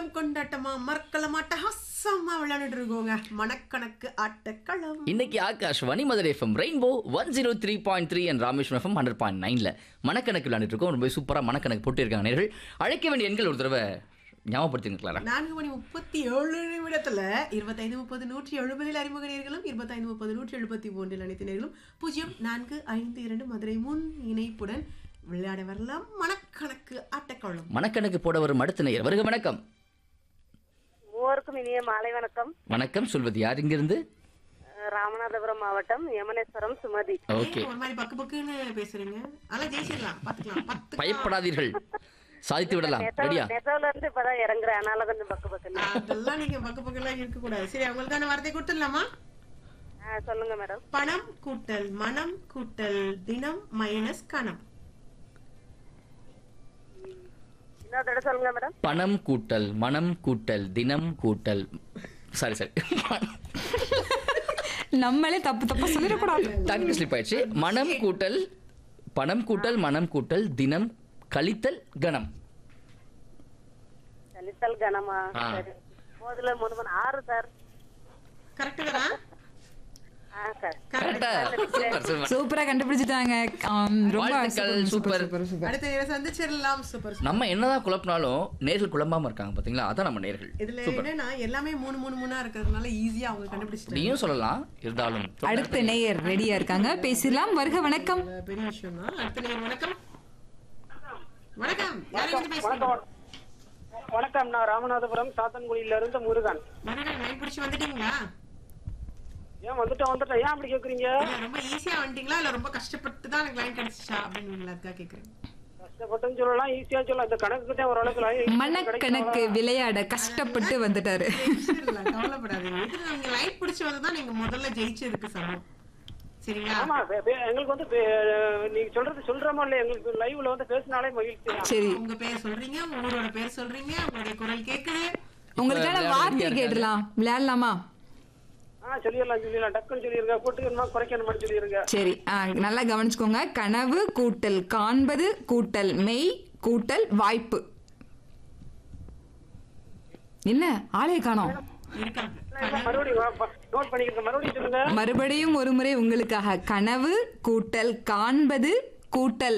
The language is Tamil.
ஆட்டம் கொண்டாட்டமா மறக்கல அட்டகாசமா விளையாண்டுட்டு இருக்கோங்க மனக்கணக்கு ஆட்டக்களம் இன்னைக்கு ஆகாஷ் வனிமதர் FM rainbow one zero three point three and Rameswaram FM hundred point நைனில் மனக்கணக்கு விளையாண்டுட்டு இருக்கோம் ரொம்ப சூப்பராக மனக்கணக்கு போட்டு இருக்காங்க நேர்கள் அழைக்க வேண்டிய எண்கள் ஒரு தடவை ஞாபகப்படுத்திருக்கலாரா நான்கு மணி முப்பத்தி ஏழு நிமிடத்துல இருபத்தைந்து முப்பது நூற்றி எழுபதில் அறிமுக நேர்களும் இருபத்தைந்து முப்பது நூற்றி எழுபத்தி மூன்றில் அனைத்து நேர்களும் பூஜ்ஜியம் நான்கு ஐந்து இரண்டு மதுரை முன் இணைப்புடன் விளையாட வரலாம் மனக்கணக்கு ஆட்டக்களம் மனக்கணக்கு போட வரும் அடுத்த நேயர் வருக வணக்கம் மூவருக்கும் இனிய மாலை வணக்கம் வணக்கம் சொல்வது யார் இங்கிருந்து அஹ் ராமநாதபுரம் மாவட்டம் யமனேஸ்வரம் சுமதி ஓகே ஏன் ஒரு மாதிரி பக்கு பக்குன்னு பேசுறீங்க அதெல்லாம் ஜெயிச்சிடலாம் பாத்துக்கலாம் பத்து பயப்படாதீர்கள் சாதித்து விடலாம் ரெடியா நெசவுல இருந்து இப்பதான் இறங்குறேன் அதனால கொஞ்சம் பக்கு பக்குன்னு அதெல்லாம் நீங்க பக்கு பக்கெல்லாம் இருக்க கூடாது சரி உங்களுக்கான வார்த்தை கொடுத்துடலாமா அஹ் சொல்லுங்க மேடம் பணம் கூட்டல் மனம் கூட்டல் தினம் மைனஸ் கணம் இன்னொரு தடவை சொல்லுங்க மேடம் பணம் கூட்டல் மனம் கூட்டல் தினம் கூட்டல் சாரி சாரி நம்மளே தப்பு தப்பா சொல்லிடக்கூடாது டங்கு ஸ்லிப் ஆயிடுச்சு மனம் கூட்டல் பணம் கூட்டல் மனம் கூட்டல் தினம் கழித்தல் கணம் தலித்தல் கனமா ஆ. சரி முதல்ல மூணு மணி ஆறு சார் கரெக்ட் தானா ஆ சார் கரெக்டா சூப்பர் சூப்பர் சூப்பரா கண்டுபிடிச்சிட்டாங்க ஆம், ரொம்ப வாழ்த்துக்கள், சூப்பர் சூப்பர். சூப்பர் சூப்பர் அடுத்த நேரம் சந்திச்சிடலாம் சூப்பர் சூப்பர். நம்ம என்னதான் குழப்பினாலும் நேர்கள் குழம்பாம இருக்காங்க பாத்தீங்களா அதான் நம்ம நேர்கள் இதுல சூப்பர் என்னன்னா எல்லாமே மூணு மூணு மூணா இருக்கிறதுனால ஈஸியா அவங்க கண்டுபிடிச்சிட்டாங்க நீயும் சொல்லலாம் இருந்தாலும் அடுத்த நேயர் ரெடியா இருக்காங்க பேசலாம் வருக வணக்கம் இதுல பெரிய விஷயம் தான் அடுத்த நேரம் வணக்கம் வணக்கம் யாரும் பேசுறீங்க வணக்கம் நான் ராமநாதபுரம் சாத்தன்குடியில இருந்து முருகன் வணக்கம் லைன் பிடிச்சி வந்துட்டீங்களா ஏன் வந்துட்டேன் வந்துட்டேன் ஏன் அப்படி கேக்குறீங்க இல்ல ரொம்ப ஈஸியா வந்துட்டீங்களா இல்ல ரொம்ப கஷ்டப்பட்டு தான் எனக்கு லைன் கிடைச்சிச்சா அப்படின்னு அதுக்காக கேக்குறேன் கஷ்டப்பட்டுன்னு சொல்லலாம் ஈஸியா சொல்லலாம் இந்த கணக்கு தான் ஓரளவுக்கு line மனக்கணக்கு விளையாட கஷ்டப்பட்டு வந்துட்டாரு Tension இல்ல, கவலைப்படாதீங்க இதுல நீங்க லைன் பிடிச்சி வந்ததான் நீங்க முதல்ல ஜெயிச்சதுக்கு சமம் சரிங்களா ஆமா பே- பே- எங்களுக்கு வந்து பே- நீங்க சொல்றது சொல்றோமோ இல்லையா எங்களுக்கு லைவ்ல வந்து பேசினாலே மகிழ்ச்சி தான். சரி உங்க பேர் சொல்றீங்க உங்க ஊரோட பேர் சொல்றீங்க உங்களுடைய குரல் கேக்குது உங்களுக்கான விளையாட வார்த்தை ரெடியா கேட்டுலாம் விளையாடலாமா ஆ சொல்லிடலாம் சொல்லிடலாம் டக்குன்னு சொல்லிருங்க கூட்டுக்கணுமா குறைக்கணுமா சொல்லிருங்க சரி ஆ, நல்லா கவனிச்சுக்கோங்க கனவு கூட்டல் காண்பது கூட்டல் மெய் கூட்டல் வாய்ப்பு என்ன ஆளே காணோம் இருக்காங்க மறுபடியும் நோட் பண்ணிக்கிறேன் மறுபடியும் சொல்லுங்க மறுபடியும் ஒரு முறை உங்களுக்காக கனவு கூட்டல் காண்பது கூட்டல்